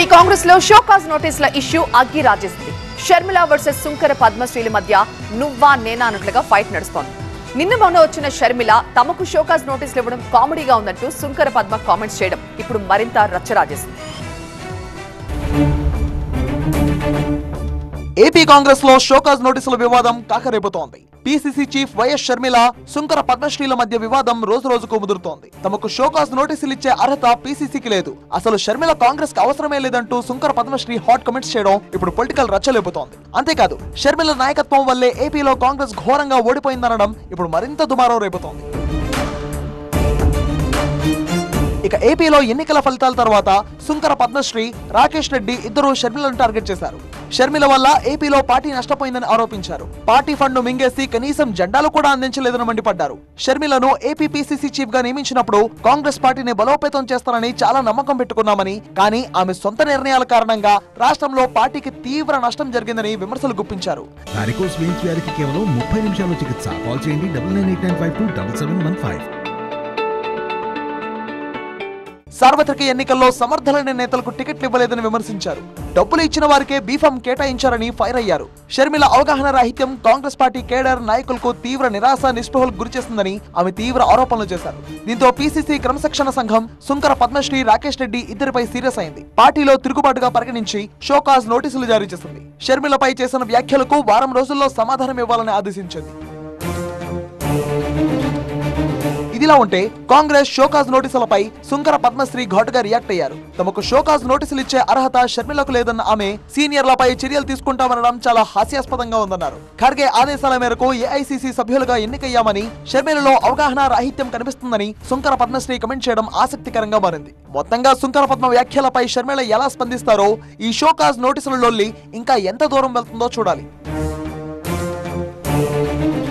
కాంగ్రెస్ లో షోకాజ్ నోటీసుల ఇష్యూ అగ్గి రాజేసింది షర్మిల వర్సెస్ సుంకర పద్మశ్రీల మధ్య నువ్వా నేనా అన్నట్లుగా ఫైట్ నడుస్తోంది నిన్న మొన్న వచ్చిన షర్మిల తమకు షోకాజ్ నోటీసులు ఇవ్వడం కామెడీగా ఉందంటూ సుంకర పద్మ కామెంట్స్ చేయడం ఇప్పుడు మరింత రచ్చరాజేసింది ఏపీ కాంగ్రెస్ లో షోకాజ్ నోటీసుల వివాదం కాకరేపుతోంది PCC chief YS Sharmila Sunkara పద్మశ్రీల మధ్య వివాదం రోజు రోజుకు ముదురుతోంది తమకు షోకాజ్ నోటీసులు ఇచ్చే అర్హత పీసీసీకి లేదు అసలు షర్మిల కాంగ్రెస్ కి అవసరమే లేదంటూ సుంకర పద్మశ్రీ హాట్ కమెంట్స్ చేయడం ఇప్పుడు పొలిటికల్ రచ్చలేపుతోంది అంతేకాదు షర్మిల నాయకత్వం వల్లే ఏపీలో కాంగ్రెస్ ఘోరంగా ఓడిపోయిందనడం ఇప్పుడు మరింత దుమారం రేపుతోంది ఇక ఏపీలో ఎన్నికల ఫలితాల తర్వాత సుంకర పద్మశ్రీ రాకేష్ రెడ్డి ఇద్దరు షర్మిలను టార్గెట్ చేశారు షర్మిల వల్ల ఏపీలో పార్టీ నష్టపోయిందని ఆరోపించారు పార్టీ ఫండ్ మింగేసి కనీసం జెండాలు కూడా అందించలేదని మండిపడ్డారు షర్మిలను ఏపీ పీసీసీ చీఫ్ గా నియమించినప్పుడు కాంగ్రెస్ పార్టీని బలోపేతం చేస్తారని చాలా నమ్మకం పెట్టుకున్నామని కానీ ఆమె సొంత నిర్ణయాల కారణంగా రాష్ట్రంలో పార్టీకి తీవ్ర నష్టం జరిగిందని విమర్శలు గుప్పించారు వారికోస్ వెయిన్స్ వ్యాధికి కేవలం ముప్పై నిమిషాల్లో చికిత్స కాల్ చేయండి double nine eight nine five two double seven one five సార్వత్రిక ఎన్నికల్లో సమర్థులైన నేతలకు టికెట్లు ఇవ్వలేదని విమర్శించారు డబ్బులు ఇచ్చిన వారికే బీఫామ్ కేటాయించారని ఫైర్ అయ్యారు షర్మిల అవగాహన రాహిత్యం కాంగ్రెస్ పార్టీ కేడర్ నాయకులకు తీవ్ర నిరాశ నిస్పృహలకు గురిచేస్తుందని ఆమె తీవ్ర ఆరోపణలు చేశారు దీంతో పీసీసీ క్రమశిక్షణ సంఘం సుంకర పద్మశ్రీ రాకేష్ రెడ్డి ఇద్దరిపై సీరియస్ అయింది పార్టీలో తిరుగుబాటుగా పరిగణించి షోకాజ్ నోటీసులు జారీ చేసింది షర్మిలపై చేసిన వ్యాఖ్యలకు వారం రోజుల్లో సమాధానం ఇవ్వాలని ఆదేశించింది ఇదిలా ఉంటే కాంగ్రెస్ షోకాజ్ నోటీసులపై సుంకర పద్మశ్రీ ఘాటుగా రియాక్ట్ అయ్యారు తమకు షోకాజ్ నోటీసులు ఇచ్చే అర్హత షర్మిలకు లేదన్న ఆమె సీనియర్లపై చర్యలు తీసుకుంటామనడం చాలా హాస్యాస్పదంగా ఉందన్నారు ఖర్గే ఆదేశాల మేరకు ఏఐసీసీ సభ్యులుగా ఎన్నికయ్యామని షర్మిలలో అవగాహన రాహిత్యం కనిపిస్తుందని సుంకర పద్మశ్రీ కమెంట్ చేయడం ఆసక్తికరంగా మారింది మొత్తంగా సుంకర పద్మ వ్యాఖ్యలపై షర్మిల ఎలా స్పందిస్తారో ఈ షోకాజ్ నోటీసుల లొల్లి ఇంకా ఎంత దూరం వెళ్తుందో చూడాలి